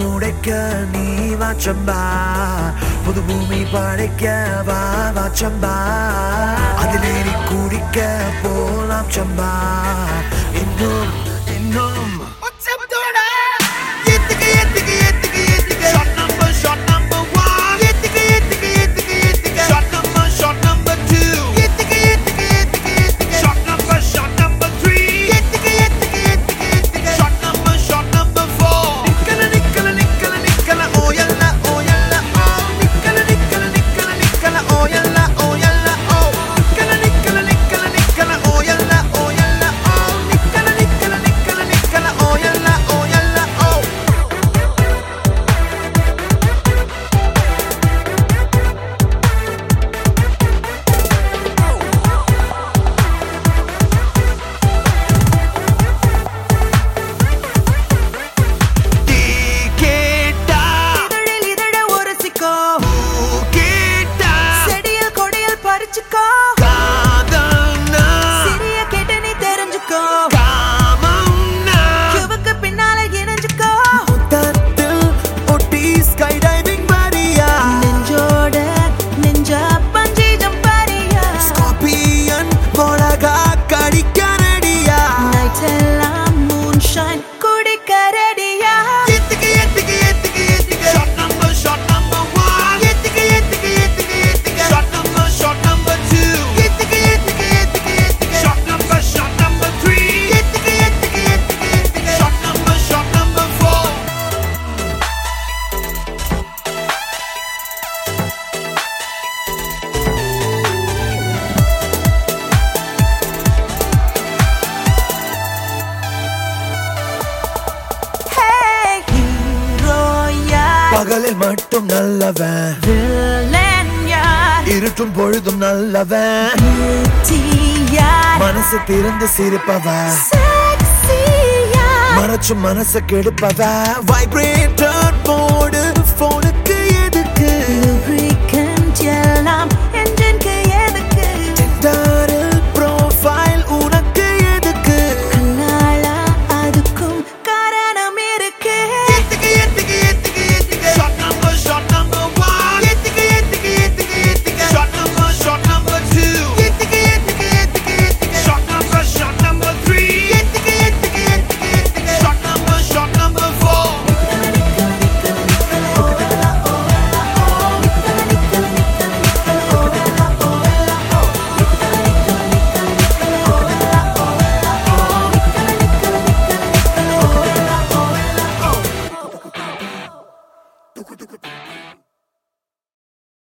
உடைக்க நீ வாச்சம்பா புது பூமி படைக்க வா வாச்சம்பா அதிலே நீ குடிக்க போலாம் சம்பா இன்னும் இன்னும் ஏத்துக்கு, ஏத்துக்கு, ஏத்துக்கு, ஏத்துக்கு. Shot number, shot number one. ஏத்துக்கு, ஏத்துக்கு, ஏத்துக்கு, ஏத்துக்கு. Shot number, shot number two. ஏத்துக்கு, ஏத்துக்கு, ஏத்துக்கு, ஏத்துக்கு. Shot number, shot number three. ஏத்துக்கு, ஏத்துக்கு, ஏத்துக்கு, ஏத்துக்கு. Shot number, shot number four. நிக்கல, நிக்கல, நிக்கல, நிக்கல, ஓ யல்ல, ஓ யல்ல, ஓ. நிக்கல, நிக்கல, நிக்கல, நிக்கல, ஓ யல்ல, ஓ யல்ல, ஓ. நிக்கல, நிக்கல, நிக்கல, நிக்கல, ஓ யல்ல, ஓ யல்ல, ஓ. நிக்கல, நிக்கல, நிக்கல, நிக்கல, ஓ யல்ல, ஓ யல்ல, ஓ. டீ கேட்டா இதழில் இதழ உரசிக்கோ பூ கேட்டா செடியில் கொடியில் பறிச்சுக்கோ காதல்னா சிறிய கேட்டு நீ தெரிஞ்சுக்கோ காமம்னா கிவுக்கு பின்னால இணைஞ்சுக்கோ முத்தத்தில் ஒட்டி ஸ்கைடைவிங் வரியா நெஞ்சோட நெஞ்ச பஞ்சி ஜம்பரியா ஸ்கார்பியன் மிளகா கடிக்க ரெடியா நைட் எல்லாம் மூன் ஷைன் குடிக்க ரெடியா ஏத்துக்கு ஏத்துக்கு ஏத்துக்கு ஏத்துக்கு ஷாட் நம்பர் ஷாட் நம்பர் 1 ஏத்துக்கு ஏத்துக்கு ஏத்துக்கு ஏத்துக்கு ஷாட் நம்பர் ஷாட் நம்பர் 2 ஏத்துக்கு ஏத்துக்கு ஏத்துக்கு ஏத்துக்கு ஷாட் நம்பர் ஷாட் நம்பர் 3 ஏத்துக்கு ஏத்துக்கு ஏத்துக்கு ஏத்துக்கு shot number shot number 4 hey hero யார் பகலில் மட்டும் நல்லவன் வில்லன் யார் இருட்டும் பொழுதும் நல்லவன் பியூட்டி யார் மனசு திறந்து சிரிப்பவன் செக்ஸி யார் மறைச்சு மனச கெடுப்பவன் வைப்ரேட்டர்